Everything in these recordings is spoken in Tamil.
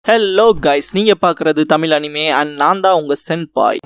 ஹலோ கைஸ் நீங்க பார்க்கறது தமிழ் அனிமே அண்ட் நான் தான் உங்க சென் பாய்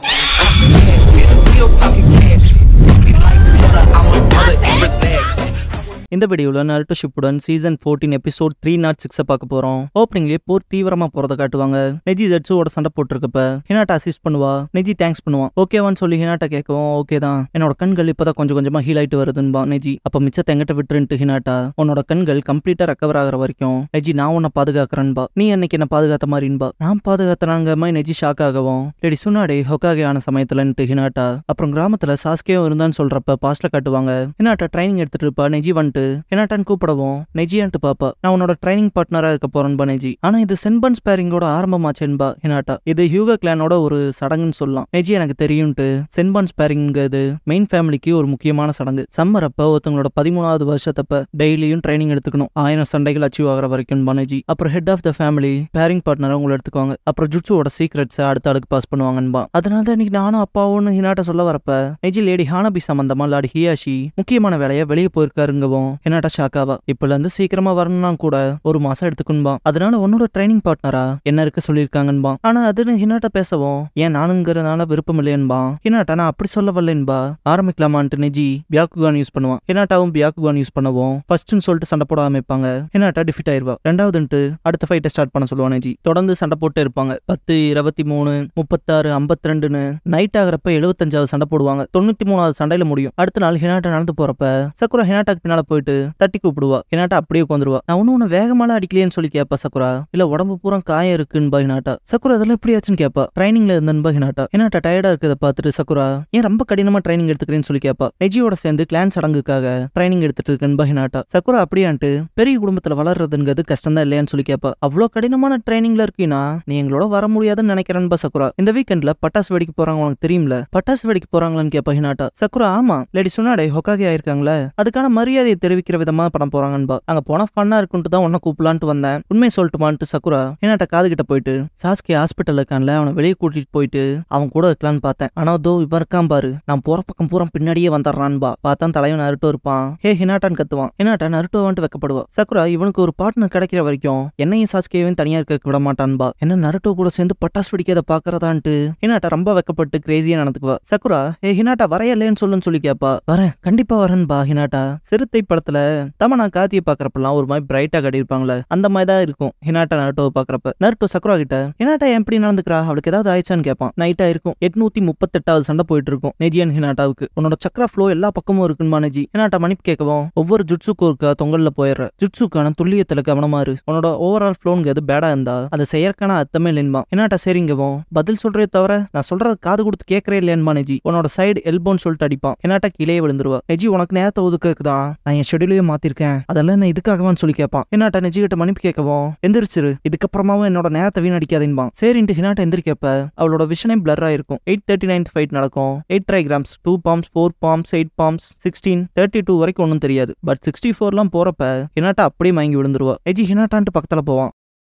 Still talking cash. Like mother, I want mother in the bags. இந்த வீடியோவில் Naruto Shippuden season 14 episode three nought சிக்ஸை பார்க்க போகிறோம் ஓப்பனிங்லேயே போர் தீவிரமாக போகிறத காட்டுவாங்க நெஜி ஜட்ஸோட சண்டை போட்டிருக்கப்ப ஹினாட்டா அசிஸ்ட் பண்ணுவா நெஜி தேங்க்ஸ் பண்ணுவான் ஓகேவான்னு சொல்லி ஹினாட்டா கேட்கவும் ஓகே தான் என்னோட கண்கள் இப்போதான் கொஞ்சம் கொஞ்சமாக ஹீல் ஆயிட்டு வருதுன்பா நெஜி அப்போ மிச்சத்தை எங்கிட்ட விட்டுருன்ட்டு ஹினாட்டா உன்னோட கண்கள் கம்ப்ளீட்டாக ரெக்கவர் ஆகிற வரைக்கும் நெஜி நான் உன்னை பாதுகாக்கிறேன்பா நீ அன்னைக்கு என்ன பாதுகாத்த மாதிரின்பா நான் பாதுகாத்தனாங்க மாதிரி நெஜி ஷாக் ஆகவும் லேடி சுனாடே ஹொக்காகே ஆன சமயத்துலன்ட்டு ஹினாட்டா அப்புறம் கிராமத்துல சாஸ்கேவும் இருந்தான்னு சொல்றப்ப பாஸ்ட்ல காட்டுவாங்க ஹினாட்டா ட்ரைனிங் எடுத்துட்டு இருப்பா நெஜி வந்துட்டு ஹினாட்டான்னு கூப்பிடவும் நெஜியான்ட்டு பாப்பா நான் உன்னோட ட்ரைனிங் பார்ட்னரா இருக்க போறேன்பா நெஜி ஆனா இது சென்பன் ஸ்பேரிங்கோட ஆரம்பமாச்சேன்பா ஹினாட்டா இது ஹியூகா கிளானோட ஒரு சடங்குன்னு சொல்லலாம் நெஜி எனக்கு தெரியும்ட்டு சென்பன் ஸ்பேரிங்கிறது மெயின் ஃபேமிலிக்கு ஒரு முக்கியமான சடங்கு சம்மர் அப்ப ஒருத்தவங்களோட பதிமூணாவது வருஷத்தப்ப டெய்லியும் ட்ரைனிங் எடுத்துக்கணும் ஆயிரம் சண்டைகள் அச்சீவ் ஆகிற வரைக்கும் நெஜி அப்புறம் head of the family pairing பார்ட்னரை உங்களை எடுத்துக்குவாங்க அப்புறம் ஜுட்ஸுவோட சீக்ரெட்ஸை அடுத்த அடுக்கு பாஸ் பண்ணுவாங்கன்பா அதனால தான் இன்னைக்கு நானும் அப்பாவும் ஹினாட்ட சொல்ல வரப்ப நெஜி லேடி ஹானபி சம்பந்தமா லாடி ஹியாஷி முக்கியமான வேலையை வெளியே போயிருக்காருங்கவும் ஹினாட்டா ஷாக்காவா இப்பல இருந்து சீக்கிரமா வரணும்னா கூட ஒரு மாசம் எடுத்துக்குன்பா அதனால உன்னோட ட்ரைனிங் பார்ட்னரா என்ன இருக்க சொல்லியிருக்காங்கன்பா ஆனா அதுன்னு ஹினாட்ட பேசவும் ஏன் நானுங்கிறனால விருப்பம் இல்லையன்பா ஹினாட்டா நான் அப்படி சொல்ல வரலன்பா ஆரம்பிக்கலாமான்ட்டு நெஜி பியாக்குகான் யூஸ் பண்ணுவான் ஹினாட்டாவும் பியாக்குகான் யூஸ் பண்ணவும் ஃபர்ஸ்ட்னு சொல்லிட்டு சண்டை போட ஆரம்பிப்பாங்க ஹினாட்டா டிஃபிட் ஆயிருவா ரெண்டாவதுன்ட்டு அடுத்த ஃபைட்டை ஸ்டார்ட் பண்ண சொல்லுவான் நெஜி தொடர்ந்து சண்டை போட்டு இருப்பாங்க பத்து இருபத்தி மூணு முப்பத்தாறு ஐம்பத்தி ரெண்டுன்னு நைட் ஆகிறப்ப எழுபத்தஞ்சாவது சண்டை போடுவாங்க தொண்ணூத்தி மூணாவது சண்டையில முடியும் அடுத்த நாள் ஹினாட்டா நடந்து போறப்ப சக்குரா ஹினாட்டாக்கு பின்னால போயிட்டு தட்டி கூப்பிடுவா ஹினாட்டா அப்படியே உட்காந்துருவா நான் ஒன்னும் உன்னை வேகமால அடிக்கலையேன்னு சொல்லி கேப்பா சக்குரா இல்ல உடம்பு பூரா காயம் இருக்குன்பா ஹினாட்டா சக்குரா அதெல்லாம் எப்படி ஆச்சுன்னு கேப்பா ட்ரைனிங்ல இருந்தன்பா ஹினாட்டா ஹினாட்டா டயர்டா இருக்கிறத பார்த்துட்டு சக்குரா ஏன் ரொம்ப கடினமா ட்ரைனிங் எடுத்துக்கிறேன்னு சொல்லி கேப்பா நெஜியோட சேர்ந்து கிளான் சடங்குக்காக ட்ரைனிங் எடுத்துட்டு இருக்கேன்பா ஹினாட்டா சக்குரா அப்படியான்ட்டு பெரிய குடும்பத்துல வளர்றதுங்கிறது கஷ்டம் தான் இல்லையான்னு சொல்லி கேப்பா அவ்வளோ கடினமான ட்ரைனிங்ல இருக்கீனா நீ எங்களோட வர முடியாதுன்னு நினைக்கிறேன்பா சக்குரா இந்த வீக்கெண்ட்ல பட்டாசு வெடிக்க போறாங்க உனக்கு தெரியும்ல பட்டாசு வெடிக்க போறாங்களான்னு கேப்பா ஹினாட்டா சக்குரா ஆமா லேடி சுனாடே ஹொக்காகே ஆயிருக்காங்களே அதுக்கான மரியாதையை தெரிவிக்கிற விதமா பண்ண போறாங்கன்பா அங்க போனா ஃபன்னா இருக்குன்ட்டு தான் உன்ன கூப்பிடலான்ட்டு வந்தேன் உண்மை சொல்லட்டுமான்ட்டு சக்குரா ஹினாட்டா காது கிட்ட போயிட்டு சாஸ்கே ஹாஸ்பிட்டல் இருக்கான்ல அவனை வெளியே கூட்டிட்டு போயிட்டு அவன் கூட இருக்கலான்னு பார்த்தேன் ஆனா தோ இவன் இருக்கான் பாரு நான் போற பக்கம் பூரா பின்னாடியே வந்துடுறான்பா பார்த்தா தலைவன் நருட்டோ இருப்பான் ஹே ஹினாட்டான்னு கத்துவான் ஹினாட்டா நருட்டோ வந்துட்டு வைக்கப்படுவா சக்குரா இவனுக்கு ஒரு பார்ட்னர் கிடைக்கிற வரைக்கும் என்னையும் சாஸ்கேவையும் தனியா இருக்க விட மாட்டான்பா என்ன நருட்டோ கூட சேர்ந்து பட்டாசு வெடிக்காத பாக்குறதான்ட்டு ஹினாட்டா ரொம்ப வெக்கப்பட்டு கிரேசியா நடந்துக்குவா சக்குரா ஹே ஹினாட்டா வரையலேன்னு சொல்லுன்னு சொல்லி கேப்பா வரேன் கண்டிப்பா வரேன்பா ஹினாட்டா சிறுத்தை படத்துல தமனா காத்தியை பாக்குறப்பெல்லாம் ஒரு மாதிரி பிரைட்டா கட்டியிருப்பாங்களே அந்த மாதிரி தான் இருக்கும் ஹினாட்டா நருட்டோவை பாக்குறப்ப நருட்டோ சக்குரா கிட்ட ஹினாட்டா ஏன் எப்படி நடந்துக்கிறா அவளுக்கு ஏதாவது ஆயிடுச்சான்னு கேட்பான் நைட்டா இருக்கும் எட்நூத்தி முப்பத்தெட்டாவது சண்டை போயிட்டு இருக்கும் நெஜியன் ஹினாட்டாவுக்கு உன்னோட சக்கரா ஃப்ளோ எல்லா பக்கமும் இருக்குமா நெஜி ஹினாட்டா மன்னிப்பு கேட்கவும் ஒவ்வொரு ஜுட்சுக்கு இருக்கா தொங்கல்ல போயிடுற ஜுட்சுக்கான துல்லியத்துல கவனமா இரு உன்னோட ஓவரால் ஃப்ளோங்கிறது பேடா இருந்தா அது செயற்கான அர்த்தமே இல்லைன்பா ஹினாட்டா சரிங்கவும் பதில் சொல்றே தவிர நான் சொல்றது காது கொடுத்து கேட்கறே இல்லையன்பா நெஜி உன்னோட சைடு எல்போன்னு சொல்லிட்டு அடிப்பான் ஹினாட்டா கீழே விழுந்துருவா நெஜி உனக்கு நேரத்தை ஒதுக்க இருக்குதா நான் என் ஷெடியூலையே மாத்திருக்கேன் அதெல்லாம் நான் இதுக்காகவான்னு சொல்லி கேட்பான் ஹினாட்டா நெஜி கிட்ட மன்னிப்பு கேட்கவும் எந்திரிச்சிரு இதுக்கப்புறமாவும் என்னோட நேரத்தை வீணடிக்காதேன்பான் சரின்ட்டு ஹினாட்டா எந்திரிக்கப்ப அவளோட விஷனே பிளர் ஆயிருக்கும் எயிட் தேர்ட்டி நைன்த் ஃபைட் நடக்கும் eight trigrams two palms four palms eight palms sixteen thirty two வரைக்கும் ஒன்றும் தெரியாது பட் சிக்ஸ்டி ஃபோர்லாம் போறப்ப ஹினாட்டா அப்படியே மயங்கி விழுந்துருவா எஜி ஹினாட்டான்ட்டு பக்கத்துல போவான்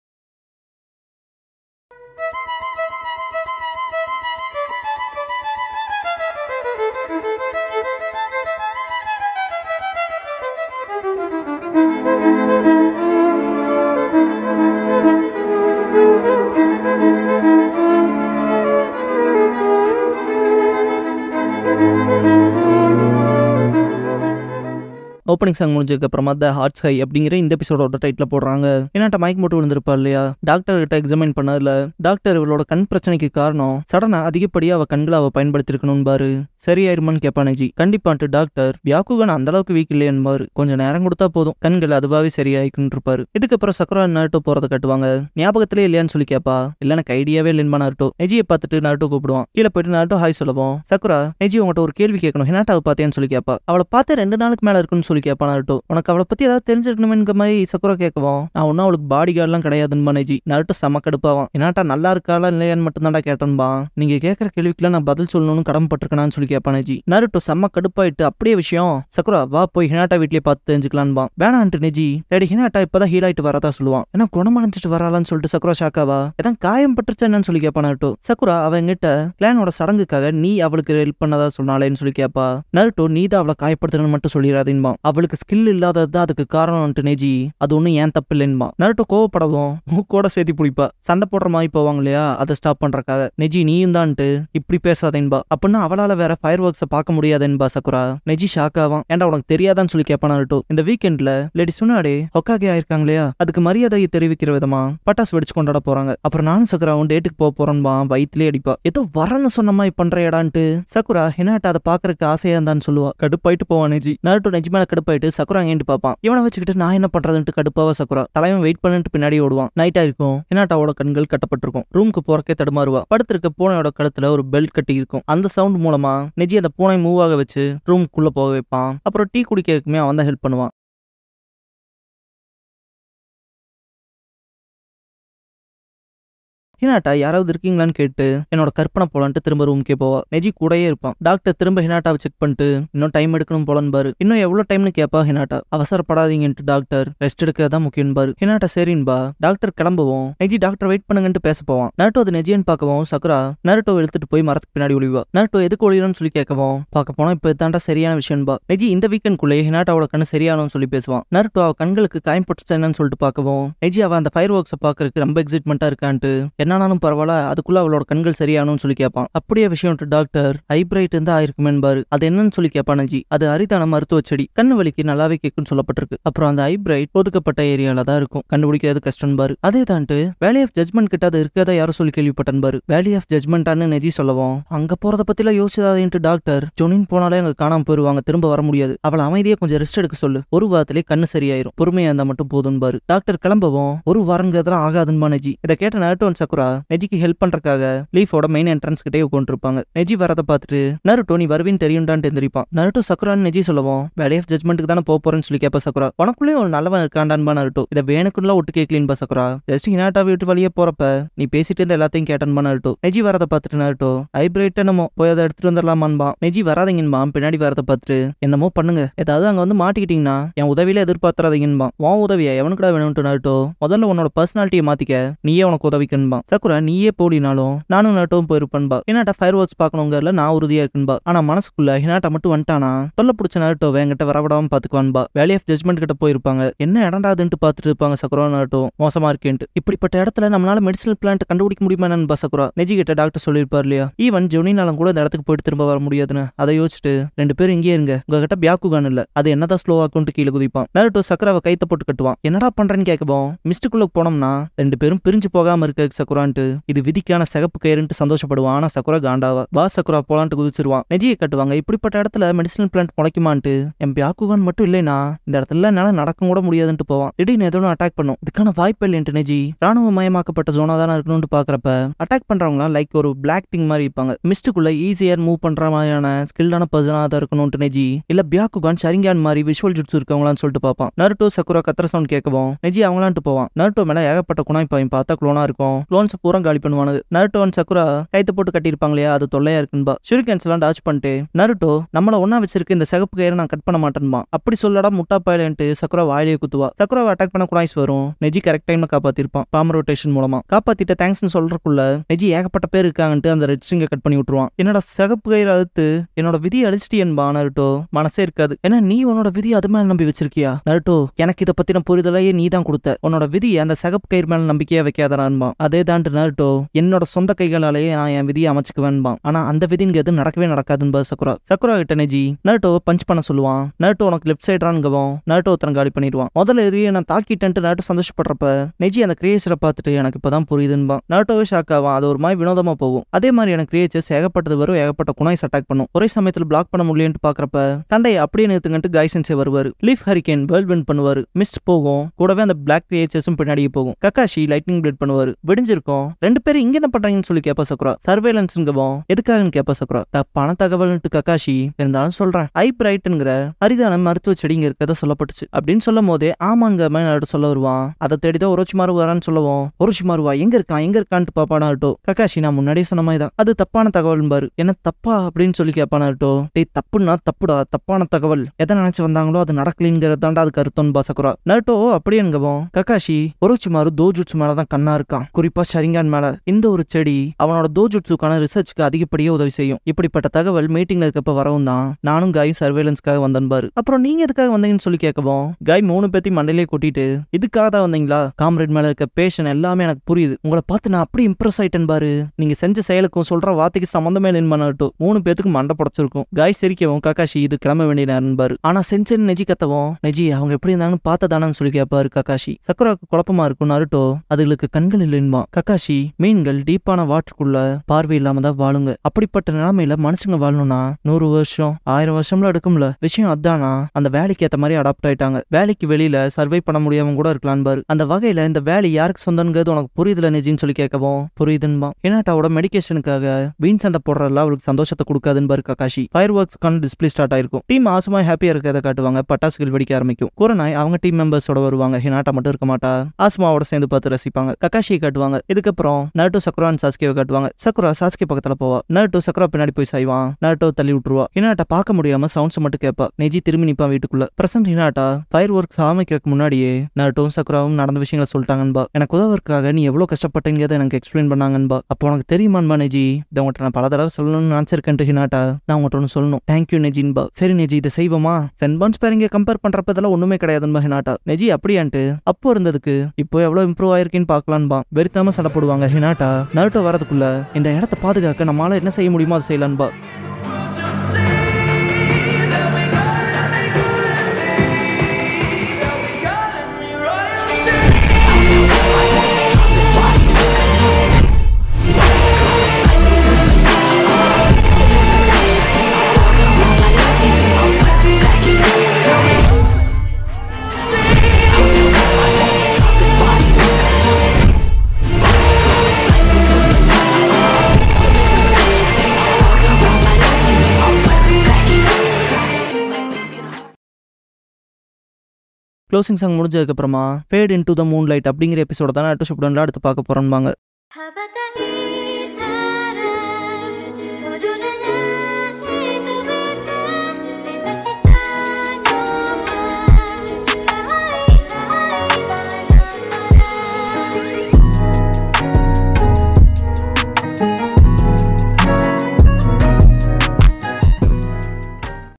ஓப்பனிங் சாங் முடிஞ்சதுக்கு அப்புறமா த ஹார்ட்ஸ் ஹை அப்படிங்கிற இந்த எபிசோடோட டைட்டில் போடுறாங்க ஏன்னாட்ட மைக் மட்டும் விழுந்திருப்பா இல்லையா டாக்டர் கிட்ட எக்ஸாமின் பண்ணதுல டாக்டர் இவளோட கண் பிரச்சனைக்கு காரணம் சடனா அதிகப்படியா அவ கண்களை அவ பயன்படுத்திருக்கணும் பாரு சரியாயிருமான்னு கேப்பானேஜி கண்டிப்பான்ட்டு டாக்டர் வியாக்குகன் அந்த அளவுக்கு வீக் இல்லையன்பாரு கொஞ்சம் நேரம் கொடுத்தா போதும் கண்கள் அதுவாவே சரியாயிக்குன்னு இருப்பாரு இதுக்கப்புறம் சக்கரா நருட்டோ போறத கட்டுவாங்க ஞாபகத்திலே இல்லையான்னு சொல்லி கேப்பா இல்ல எனக்கு ஐடியாவே இல்லைன்பா நருட்டோ நெஜியை பார்த்துட்டு நருட்டோ கூப்பிடுவான் கீழே போயிட்டு நருட்டோ ஹாய் சொல்லுவோம் சக்குரா நெஜி உங்கள்கிட்ட ஒரு கேள்வி கேட்கணும் ஹினாட்டாவை பார்த்தேன்னு சொல்லி கேப்பா அவளை பார்த்து ரெண்டு நாளுக்கு மேல இருக்குன்னு சொல்லி கேட்பான் நருட்டோ உனக்கு அவளை பத்தி ஏதாவது தெரிஞ்சிருக்கணுமென்ற மாதிரி சக்குரா கேட்கவும் நான் ஒன்னும் அவளுக்கு பாடி கார்டெலாம் கிடையாதுன்னு நெஜி நருட்டோ செம கடுப்பாவான் ஹினாட்டா நல்லா இருக்காளா இல்லையான்னு மட்டும் தான்டா கேட்டன்பா நீங்க கேட்கற கேள்விக்குலாம் நான் பதில் சொல்லணும்னு கடமைப்பட்டிருக்கேனான்னு சொல்லி கேட்பான் நெஜி நருட்டோ செம்ம கடுப்பாயிட்டு அப்படியே விஷயம் சக்குரா வா போய் ஹினாட்டா வீட்லயே பார்த்து தெரிஞ்சுக்கலான்பா வேணான்ட்டு நெஜி டேடி ஹினாட்டா இப்பதான் ஹீல் ஆயிட்டு வரதா சொல்லுவான் ஏன்னா குணமடைஞ்சிட்டு வராளான்னு சொல்லிட்டு சக்குரா ஷாக்காவா ஏதான் காயம் பட்டுச்சா என்னன்னு சொல்லி கேட்பான் நருட்டோ சக்குரா அவன் கிட்ட கிளானோட சடங்குக்காக நீ அவளுக்கு ஹெல்ப் பண்ணதா சொன்னாலேன்னு சொல்லி கேட்பா நருட்டோ நீ தான் அவளை காயப்படுத்தணும்னு மட்டும் சொல்லிடாதீன்பா அவளுக்கு ஸ்கில் இல்லாதது தான் அதுக்கு காரணம்ட்டு நெஜி அது ஒன்றும் ஏன் தப்பு இல்லைன்பா நருட்டோ கோவப்படவும் மூக்கோட சேர்த்தி பிடிப்பா சண்டை போடுற மாதிரி போவாங்க இல்லையா அதை ஸ்டாப் பண்றக்காக நெஜி நீயும் தான்ட்டு இப்படி பேசாதேன்பா அப்படின்னா அவளால வேற ஃபயர் ஒர்க்ஸை பார்க்க முடியாதேன்பா சக்குரா நெஜி ஷாக் ஆவான் ஏன்டா உனக்கு தெரியாதான்னு சொல்லி கேட்பான் நருட்டோ இந்த வீக்கெண்ட்ல லேடி சுனாடே ஹொக்காகே ஆயிருக்காங்க இல்லையா அதுக்கு மரியாதையை தெரிவிக்கிற விதமா பட்டாசு வெடிச்சு கொண்டாட போறாங்க அப்புறம் நானும் சக்குராவும் டேட்டுக்கு போக போறோன்பா வயிற்றுலேயே அடிப்பா ஏதோ வரன்னு சொன்ன மாதிரி பண்றேடான்ட்டு சக்குரா ஹினாட்டா அதை பாக்குறதுக்கு ஆசையா இருந்தான்னு சொல்லுவா கடுப்பாயிட்டு போவான் நெஜி நருட்டோ நெஜி மேல கடுப்பாயிட்டு சக்குரா ஏன்ட்டு பார்ப்பான் இவனை வச்சுக்கிட்டு நான் என்ன பண்றதுன்ட்டு கடுப்பாவா சக்குரா தலைவன் வெயிட் பண்ணிட்டு பின்னாடி ஓடுவான் நைட்டா இருக்கும் ஹினாட்டாவோட கண்கள் கட்டப்பட்டிருக்கும் ரூமுக்கு போறக்கே தடுமாறுவா படுத்திருக்க பூனையோட கழுத்துல ஒரு பெல்ட் கட்டி இருக்கும் அந்த சவுண்ட் மூலமா நெஜி அந்த பூனை மூவ் ஆக வச்சு ரூமுக்குள்ள போக வைப்பான் அப்புறம் டீ குடிக்கிறதுக்குமே அவன் தான் ஹெல்ப் பண்ணுவான் ஹினாட்டா யாராவது இருக்கீங்களான்னு கேட்டு என்னோட கற்பனை போலான்ட்டு திரும்ப ரூமுக்கே போவா நெஜி கூடயே இருப்பான் டாக்டர் திரும்ப ஹினாட்டாவை செக் பண்ணிட்டு இன்னும் டைம் எடுக்கணும் போலன்னு பாரு இன்னும் எவ்வளவு டைம்னு கேப்பா ஹினாட்டா அவசரப்படாதீங்கன்ட்டு டாக்டர் ரெஸ்ட் எடுக்கிறதா முக்கியம் பாரு ஹினாட்டா சரின்பா டாக்டர் கிளம்புவோம் நெஜி டாக்டர் வெயிட் பண்ணுங்கன்ட்டு பேச போவான் நருட்டோ அது நெஜின்னு பார்க்கவும் சக்குரா நருட்டோ எடுத்துட்டு போய் மரத்துக்கு பின்னாடி ஒளிவா நருட்டோ எதுக்கு ஒளியணும்னு சொல்லி கேட்கவும் பார்க்க போனா இப்போ தாண்டா சரியான விஷயம்பா நெஜி இந்த வீக்கெண்ட்குள்ளே ஹினாட்டாவோட கண்ணு சரியானு சொல்லி பேசுவான் நருட்டோ அவ கண்களுக்கு காயம் பட்டுச்சா என்னன்னு சொல்லிட்டு பார்க்கவும் நெஜி அவ அந்த ஃபயர் ஒர்க்ஸை பார்க்கறதுக்கு ரொம்ப எக்ஸைட்மெண்ட்டா இருக்கான்ட்டு என்னானாலும் பரவாயில்ல அதுக்குள்ள அவளோட கண்கள் சரியானும்னு சொல்லி கேட்பான் அப்படியே விஷயம் டாக்டர் ஹைப்ரைட் இருந்து ஆயிருக்குமேன்பாரு அது என்னன்னு சொல்லி கேட்பான் நெஜி அது அரிதான மருத்துவ செடி கண்ணு வலிக்கு நல்லாவே கேட்கும்னு சொல்லப்பட்டிருக்கு அப்புறம் அந்த ஹைப்ரைட் ஒதுக்கப்பட்ட ஏரியால தான் இருக்கும் கண்டுபிடிக்கிறது கஷ்டம் பாரு அதே தான்ட்டு வேலி ஆஃப் ஜட்மெண்ட் கிட்ட அது இருக்கதா யாரும் சொல்லி கேள்விப்பட்டன் பாரு வேலி ஆஃப் ஜட்மெண்டான்னு நெஜி சொல்லவும் அங்க போறத பத்திலாம் யோசிச்சாதேன்ட்டு டாக்டர் ஜொனின் போனாலே அங்க காணாம போயிருவாங்க திரும்ப வர முடியாது அவளை அமைதியா கொஞ்சம் ரெஸ்ட் எடுக்க சொல்லு ஒரு வாரத்திலே கண்ணு சரியாயிரும் பொறுமையா இருந்தா மட்டும் போதும் பாரு டாக்டர் கிளம்பவும் ஒரு வாரங்கிறதுலாம் ஆகாதுன்பா நெஜி இதை கேட்ட நருட்டோன் சக்குரா நெஜிக்கு ஹெல்ப் பண்றதுக்காக லீஃபோட மெயின் என்ட்ரன்ஸ் கிட்டே உட்காந்துருப்பாங்க நெஜி வரத பார்த்துட்டு நருட்டோ நீ வருவின்னு தெரியும்டான்ட்டு எந்திரிப்பான் நருட்டோ சக்குரான்னு நெஜி சொல்லவும் வேலை ஆஃப் ஜட்மெண்ட்டுக்கு தானே போக போறேன்னு சொல்லி கேப்பா சக்குரா உனக்குள்ளே ஒரு நல்லவன் இருக்காண்டான்பா நருட்டோ இதை வேணுக்குள்ள ஒட்டு கேட்கலின்பா சக்குரா ஜஸ்ட் ஹினாட்டா விட்டு வழியே போறப்ப நீ பேசிட்டு இருந்த எல்லாத்தையும் கேட்டன்பா நருட்டோ நெஜி வரத பார்த்துட்டு நருட்டோ ஹைப்ரைட் என்னமோ போய் அதை எடுத்துட்டு வந்துடலாமான்பா நெஜி வராதீங்கன்பா பின்னாடி வரத பார்த்துட்டு என்னமோ பண்ணுங்க ஏதாவது அங்க வந்து மாட்டிக்கிட்டீங்கன்னா என் உதவியில எதிர்பார்த்துறாதீங்கன்பா உன் உதவியை எவனுக்குடா வேணும்ட்டு நருட்டோ முதல்ல உன்னோட பர்சனாலிட்டியை மாத்திக்க நீயே உனக்கு உதவிக்கணும்பா சக்குரா நீயே போலினாலும் நானும் நட்டவும் போயிருப்பேன்பா ஹினாட்டா ஃபயர் ஒர்க்ஸ் பார்க்கணுங்கிறல நான் உறுதியா இருக்குன்பா ஆனா மனசுக்குள்ள ஹினாட்டா மட்டும் வந்துட்டானா தொல்லை பிடிச்ச நருட்டோவை என்கிட்ட வரவிடாம பாத்துக்குவான்பா வேலி ஆஃப் ஜட்மெண்ட் கிட்ட போயிருப்பாங்க என்ன இடண்டாதுன்ட்டு பார்த்துட்டு இருப்பாங்க சக்குரா நருட்டோ மோசமா இருக்கேன்ட்டு இப்படிப்பட்ட இடத்துல நம்மளால மெடிசனல் பிளான்ட் கண்டுபிடிக்க முடியுமா என்னன்னு சக்குரா நெஜி கிட்ட டாக்டர் சொல்லியிருப்பார் இல்லையா ஈவன் ஜொனினாலும் கூட இந்த இடத்துக்கு போயிட்டு திரும்ப வர முடியாதுன்னு அதை யோசிச்சுட்டு ரெண்டு பேரும் இங்கே இருங்க உங்ககிட்ட பியாக்குகான் இல்ல அது என்னதான் ஸ்லோ ஆக்கும்ட்டு கீழே குதிப்பான் நருட்டோ சக்கராவை கைத்த போட்டு கட்டுவான் என்னடா பண்றேன்னு கேட்கவும் மிஸ்டுக்குள்ள போனோம்னா ரெண்டு பேரும் பிரிஞ்சு போகாம இருக்க சக்குரான்ட்டு இது விதிக்கான சிகப்பு கயிறுன்ட்டு சந்தோஷப்படுவான் ஆனா சக்குரா காண்டாவா வா சக்குரா போலான்ட்டு குதிச்சிருவான் நெஜியை கட்டுவாங்க இப்படிப்பட்ட இடத்துல மெடிசனல் பிளான்ட் முளைக்குமான்ட்டு என் பியாக்குகான் மட்டும் இல்லைனா இந்த இடத்துல என்னால நடக்க கூட முடியாதுன்ட்டு போவான் திடீர்னு ஏதோ அட்டாக் பண்ணும் இதுக்கான வாய்ப்பு இல்லைன்ட்டு நெஜி ராணுவ மயமாக்கப்பட்ட ஜோனா தானே இருக்கணும்னு பாக்குறப்ப அட்டாக் பண்றவங்க லைக் ஒரு பிளாக் திங் மாதிரி இருப்பாங்க மிஸ்டுக்குள்ள ஈஸியர் மூவ் பண்ற மாதிரியான ஸ்கில்டான பர்சனா தான் இருக்கணும்ட்டு நெஜி இல்ல பியாக்குகான் சரிங்கான் மாதிரி விஷுவல் ஜுட்ஸ் இருக்கவங்களான்னு சொல்லிட்டு பார்ப்பான் நருட்டோ சக்குரா கத்திர சவுண்ட் கேட்கவும் நெஜி அவங்களான்ட்டு போவான் நருட்டோ மேல ஏகப்பட்ட குணாய் பாயும் பார்த்தா குளோனா இருக்கும் குளோன்ஸ் பூரா காலி பண்ணுவானுங்க நருட்டோ அண்ட் சக்குரா கைத்து போட்டு கட்டியிருப்பாங்க இல்லையா அது தொல்லையா இருக்குன்பா ஷுரிகன்ஸ் எல்லாம் டாச் பண்ணிட்டு நருட்டோ நம்மள ஒன்னா வச்சிருக்க இந்த சிகப்பு கயிறை நான் கட் பண்ண மாட்டேன்பா அப்படி சொல்லடா முட்டா பாயிலன்ட்டு சக்குரா வாயிலே குத்துவா சக்குராவை அட்டாக் பண்ண குணாய்ஸ் வரும் நெஜி கரெக்ட் டைம்ல காப்பாத்திருப்பான் பாம் ரொட்டேஷன் மூலமா காப்பாத்திட்ட தேங்க்ஸ்னு சொல்றதுக்குள்ள நெஜி ஏகப்பட்ட பேர் இருக்காங்கன்ட்டு அந்த ரெட் ஸ்ட்ரிங்கை கட் பண்ணி விட்டுருவான் என்னோட சிகப்பு கயிறு அழுத்து என்னோட விதி அழிச்சிட்டியன்பா நருட்டோ மனசே இருக்காது ஏன்னா நீ உன்னோட விதி அது மேல நம்பி வச்சிருக்கியா நருட்டோ எனக்கு இதை பத்தின புரிதலையே நீ தான் கொடுத்த உன்னோட விதி அந்த சிகப்பு கயிறு மேல நம்பிக்கையா வைக்காதடான்பா அதே தான்ட்டு நருட்டோ என்னோட சொந்த கைகளாலேயே நான் என் விதியை அமைச்சுக்குவேன்பா ஆனா அந்த விதிங்கிறது நடக்கவே நடக்காதுன்பா சக்குரா சக்குரா கிட்ட நெஜி நருட்டோவை பஞ்ச் பண்ண சொல்லுவான் நருட்டோ உனக்கு லெஃப்ட் சைடான்கவும் நருட்டோ ஒருத்தன் காலி பண்ணிடுவான் முதல்ல எதிரியை நான் தாக்கிட்டேன்ட்டு நருட்டோ சந்தோஷப்படுறப்ப நெஜி அந்த கிரியேச்சரை பார்த்துட்டு எனக்கு இப்பதான் புரியுதுன்பா நருட்டோவே ஷாக் ஆவான் அது ஒரு மாதிரி வினோதமா போகும் அதே மாதிரியான கிரியேச்சர்ஸ் ஏகப்பட்டது வரும் ஏகப்பட்ட குணாய்ஸ் அட்டாக் பண்ணும் ஒரே சமயத்துல பிளாக் பண்ண முடியலன்ட்டு பாக்குறப்ப சண்டையை அப்படியே நிறுத்துங்கன்ட்டு கைசன்ஸே வருவாரு லீஃப் ஹரிகேன் வேர்ல்ட் வின் பண்ணுவாரு மிஸ்ட் போகும் கூடவே அந்த பிளாக் கிரியேச்சர்ஸும் பின்னாடியே போகும் கக்காஷி லைட்னிங் பிளட் பண்ணுவாரு விடிஞ்சிருக்கும் இருக்கும் ரெண்டு பேரும் இங்க என்ன பண்றாங்கன்னு சொல்லி கேப்ப சக்குரா சர்வேலன்ஸ்ங்கவும் எதுக்காகன்னு கேப்ப சக்குரா தப்பான தகவல்ன்ட்டு கக்காஷி இருந்தாலும் சொல்றேன் ஐ பிரைட்ங்கிற அரிதான மருத்துவ செடி இங்க இருக்கதா சொல்லப்பட்டுச்சு அப்படின்னு சொல்லும் போதே ஆமாங்க நாட்டு சொல்ல வருவான் அதை தேடிதான் ஒரோச்சிமாரு வரான்னு சொல்லவும் ஒரோச்சிமாருவா எங்க இருக்கான் எங்க இருக்கான்ட்டு பாப்பானாட்டோ கக்காஷி நான் முன்னாடியே சொன்ன மாதிரி தான் அது தப்பான தகவல் பாரு என்ன தப்பா அப்படின்னு சொல்லி கேப்பானாட்டோ டேய் தப்புன்னா தப்புடா தப்பான தகவல் எதை நினைச்சு வந்தாங்களோ அது நடக்கலிங்கிறது தாண்டா அதுக்கு அர்த்தம் பாசக்குறா நருட்டோ அப்படியேங்கவும் கக்காஷி ஒரோச்சிமாரு தோஜுட்சு மேலதான் கண்ணா இருக்கான் குறிப்பா ஷரிங்கான் மேல இந்த ஒரு செடி அவனோட தோஜுட்சுக்கான ரிசர்ச்க்கு அதிகப்படியே உதவி செய்யும் இப்படிப்பட்ட தகவல் மீட்டிங்ல இருக்கப்ப வரவும் தான் நானும் காயும் சர்வேலன்ஸ்க்காக வந்தேன் பாரு அப்புறம் நீங்க எதுக்காக வந்தீங்கன்னு சொல்லி கேட்கவும் காய் மூணு பேத்தி மண்டையிலே கூட்டிட்டு இதுக்காக தான் வந்தீங்களா காம்ரேட் மேல இருக்க பேஷன் எல்லாமே எனக்கு புரியுது உங்களை பார்த்து நான் அப்படி இம்ப்ரெஸ் ஆயிட்டேன் பாரு நீங்க செஞ்ச செயலுக்கும் சொல்ற வார்த்தைக்கு சம்மந்தமே இல்லைன்னு பண்ணட்டும் மூணு பேத்துக்கு மண்டை புடச்சிருக்கும் காய் சிரிக்கவும் கக்காஷி இது கிளம்ப வேண்டிய நேரம் பாரு ஆனா சென்சன் நெஜி கத்தவும் நெஜி அவங்க எப்படி இருந்தாங்கன்னு பார்த்ததானு சொல்லி கேட்பாரு கக்காஷி சக்குராக்கு குழப்பமா இருக்கும் நருட்டோ அதுகளுக்கு கண்கள் இல்லைன்பா கக்காஷி மீன்கள் டீப்பான வாட்டருக்குள்ள பார்வை இல்லாம தான் வாழுங்க அப்படிப்பட்ட நிலைமையில மனுஷங்க வாழணும்னா நூறு வருஷம் ஆயிரம் வருஷம்ல எடுக்கும்ல விஷயம் அதானா அந்த வேலைக்கு ஏத்த மாதிரி அடாப்ட் ஆயிட்டாங்க வேலைக்கு வெளியில சர்வை பண்ண முடியாம கூட இருக்கலாம் பாரு அந்த வகையில இந்த வேலை யாருக்கு சொந்தங்கிறது உனக்கு புரியுதுல நிஜின்னு சொல்லி கேட்கவும் புரியுதுன்பா ஏன்னாட்டாவோட மெடிக்கேஷனுக்காக வீண் சண்டை போடுறதுல அவளுக்கு சந்தோஷத்தை கொடுக்காதுன்னு பாரு கக்காஷி ஃபயர் ஒர்க்ஸ்க்கான டிஸ்பிளே ஸ்டார்ட் ஆயிருக்கும் டீம் ஆசமா ஹாப்பியா இருக்கிறத காட்டுவாங்க பட்டாசுகள் வெடிக்க ஆரம்பிக்கும் குரநாய் அவங்க டீம் மெம்பர்ஸோட வருவாங்க ஹினாட்டா மட்டும் இருக்க மாட்டா ஆஸ்மாவோட சேர்ந்து பார்த்து ரசிப்பாங்க கக்காஷியை காட்டுவாங்க இதுக்கப்புறம் நருட்டோ சக்குரான் சாஸ்கேவை காட்டுவாங்க சக்குரா சாஸ்கே பக்கத்துல போவா நருட்டோ சக்குரா பின்னாடி போய் சாய்வான் நருட்டோ தள்ளி விட்டுருவா ஹினாட்டா பார்க்க முடியாம சவுண்ட்ஸ் மட்டும் கேட்பா நெஜி திரும்பி நிப்பான் வீட்டுக்குள்ள பிரசன்ட் ஹினாட்டா ஃபயர் ஒர்க்ஸ் ஆரம்பிக்கிறதுக்கு முன்னாடியே நருட்டோவும் சக்குராவும் நடந்த விஷயங்களை சொல்லிட்டாங்கன்பா எனக்கு உதவறதுக்காக நீ எவ்வளவு கஷ்டப்பட்டீங்கிறத எனக்கு எக்ஸ்பிளைன் பண்ணாங்கன்பா அப்போ உனக்கு தெரியுமான்பா நெஜி இதை உங்கள்கிட்ட நான் பல தடவை சொல்லணும்னு நினைச்சிருக்கேன் ஹினாட்டா நான் உங்கள்கிட்ட ஒன்று சொல்லணும் தேங்க்யூ நெஜின்பா சரி நெஜி இதை செய்வோமா சென்பான்ஸ் பேரிங்க கம்பேர் பண்றப்ப இதெல்லாம் ஒண்ணுமே கிடையாதுன்பா ஹினாட்டா நெஜி அப்படியான்ட்டு அப்போ இருந்ததுக்கு இப்போ எவ்வளவு இம்ப்ரூவ் ஆயிருக்குன்னு பார்க்கலான்பா வெறுத்தாம சண்டை போடுவாங்க ஹினாட்டா நருட்டோ வரதுக்குள்ள இந்த இடத்த பாதுகாக்க நம்மளால என்ன செய்ய முடியுமோ அதை செய்யலான்பா க்ளோசிங் சாங் முடிஞ்சதுக்கப்புறமா fade into the moonlight அப்படிங்கிற எபிசோட தான் அட்டு ஷுப்டன்ல அடுத்து பார்க்க போறோம்பாங்க How about